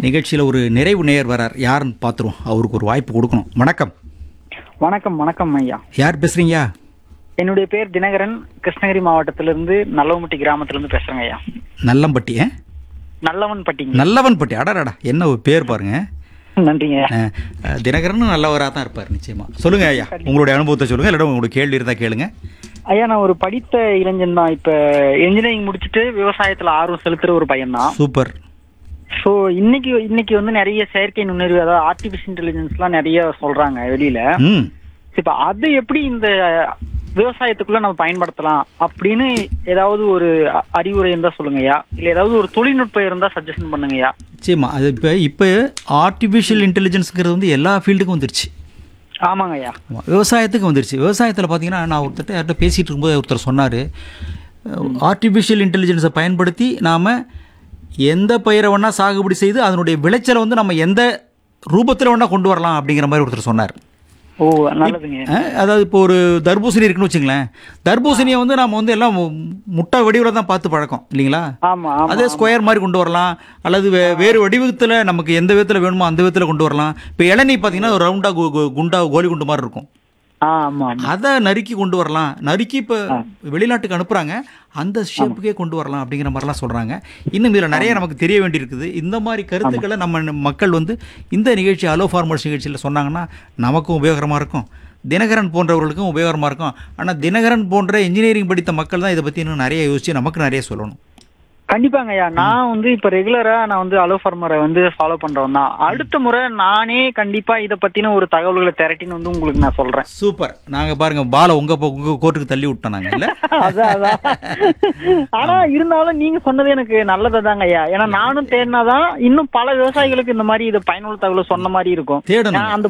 நிகழ்ச்சியில் ஒரு நிறைவு நேயர் வரார் யாருன்னு பார்த்துருவோம் அவருக்கு ஒரு வாய்ப்பு கொடுக்கணும் வணக்கம் வணக்கம் வணக்கம் ஐயா யார் பேசுறீங்க என்னுடைய பேர் தினகரன் கிருஷ்ணகிரி மாவட்டத்திலிருந்து நல்லவம்பட்டி கிராமத்திலிருந்து பேசுறேங்க ஐயா நல்லம்பட்டி ஆ? நல்லவன்பட்டிங்க நல்லவன்பட்டி அடடடா என்ன ஒரு பேர் பாருங்க நன்றிங்க ஐயா. அஹ், அஹ், தினகரன் நல்லவராக தான் இருப்பார் நிச்சயமா சொல்லுங்க ஐயா உங்களுடைய அனுபவத்தை சொல்லுங்க இல்லாட்ட உங்களுக்கு கேள்வி இருந்தால் கேளுங்க ஐயா நான் ஒரு படித்த இளைஞன் தான் இப்ப இன்ஜினியரிங் முடிச்சுட்டு விவசாயத்துல ஆர்வம் செலுத்துற ஒரு பையன் தான் சூப்பர் ஸோ இன்னைக்கு இன்னைக்கு வந்து நிறைய செயற்கை நுண்ணறிவு அதாவது ஆர்டிபிஷியல் இன்டெலிஜென்ஸ்லாம் நிறைய சொல்றாங்க வெளியில ம் இப்ப அது எப்படி இந்த விவசாயத்துக்குள்ள நம்ம பயன்படுத்தலாம் அப்படின்னு ஏதாவது ஒரு அ- அறிவுரை இருந்தா சொல்லுங்கய்யா இல்ல ஏதாவது ஒரு தொழில்நுட்பம் இருந்தா சஜஷன் பண்ணுங்கய்யா நிச்சயமா அது இப்போ இப்போ ஆர்டிஃபிஷியல் இன்டெலிஜென்ஸுங்கிறது வந்து எல்லா ஃபீல்டுக்கும் வந்துருச்சு ஆமாங்க ஐயா ஆமா, விவசாயத்துக்கு வந்துருச்சு விவசாயத்தில் பார்த்தீங்கன்னா நான் ஒருத்தர்ட்ட யார்கிட்ட பேசிகிட்டு இருக்கும்போது ஒருத்தர் சொன்னார் ஆர்டிஃபிஷியல் இன்டெலிஜென்ஸை பயன்படுத்தி நாம் எந்த பயிரை வேணால் சாகுபடி செய்து அதனுடைய விளைச்சலை வந்து நம்ம எந்த ரூபத்தில் வேணால் கொண்டு வரலாம் அப்படிங்கிற மாதிரி ஒருத்தர் சொன்னார் ஓ நல்லதுங்க அஹ், அதாவது இப்போ ஒரு தர்பூசணி இருக்குன்னு வச்சுங்களேன் தர்பூசணியை வந்து நம்ம வந்து எல்லாம் மு- முட்டை வடிவில் தான் பார்த்து பழக்கம் இல்லைங்களா ஆமா ஆமா அதே ஸ்கொயர் மாதிரி கொண்டு வரலாம் அல்லது வே வேறு வடிவத்தில் நமக்கு எந்த விதத்தில் வேணுமோ அந்த விதத்தில் கொண்டு வரலாம் இப்போ இளநீ பார்த்தீங்கன்னா ஒரு ரவுண்டாக குண்டா கோலி குண்டு மாதிரி இருக்கும் ஆ, ஆமா ஆமா அதை நறுக்கி கொண்டு வரலாம் நறுக்கி இப்போ வெளிநாட்டுக்கு அனுப்புகிறாங்க அந்த ஷேப்புக்கே கொண்டு வரலாம் அப்படிங்கிற மாதிரிலாம் சொல்கிறாங்க இன்னும் இதில் நிறைய நமக்கு தெரிய வேண்டியிருக்குது இந்த மாதிரி கருத்துக்களை நம்ம ந- மக்கள் வந்து இந்த நிகழ்ச்சி அலோ ஃபார்மர்ஸ் நிகழ்ச்சியில் சொன்னாங்கன்னா நமக்கும் உபயோகரமாக இருக்கும் தினகரன் போன்றவர்களுக்கும் உபயோகரமாக இருக்கும் ஆனால் தினகரன் போன்ற இன்ஜினியரிங் படித்த மக்கள் தான் இதை பற்றி இன்னும் நிறைய யோசித்து நமக்கு நிறைய சொல்லணும் கண்டிப்பாங்க ஐயா நான் வந்து இப்ப ரெகுலரா நான் வந்து அலோ ஃபார்மரை வந்து ஃபாலோ பண்றவன் தான் அடுத்த முறை நானே கண்டிப்பா இத பத்தின ஒரு தகவல்களை திரட்டின்னு வந்து உங்களுக்கு நான் சொல்றேன் சூப்பர் நாங்கள் பாருங்கள் பாலை உங்கள் உங்கள் கோர்ட்டுக்கு தள்ளி விட்டோம் நாங்கள் இல்லை அதான் அதான் ஆனா இருந்தாலும் நீங்க சொன்னது எனக்கு நல்லதுதாங்க ஐயா ஏன்னா நானும் தேடினாதான் இன்னும் பல விவசாயிகளுக்கு இந்த மாதிரி இது பயனுள்ள தகவல் சொன்ன மாதிரி இருக்கும் தேடணும் நான் அந்த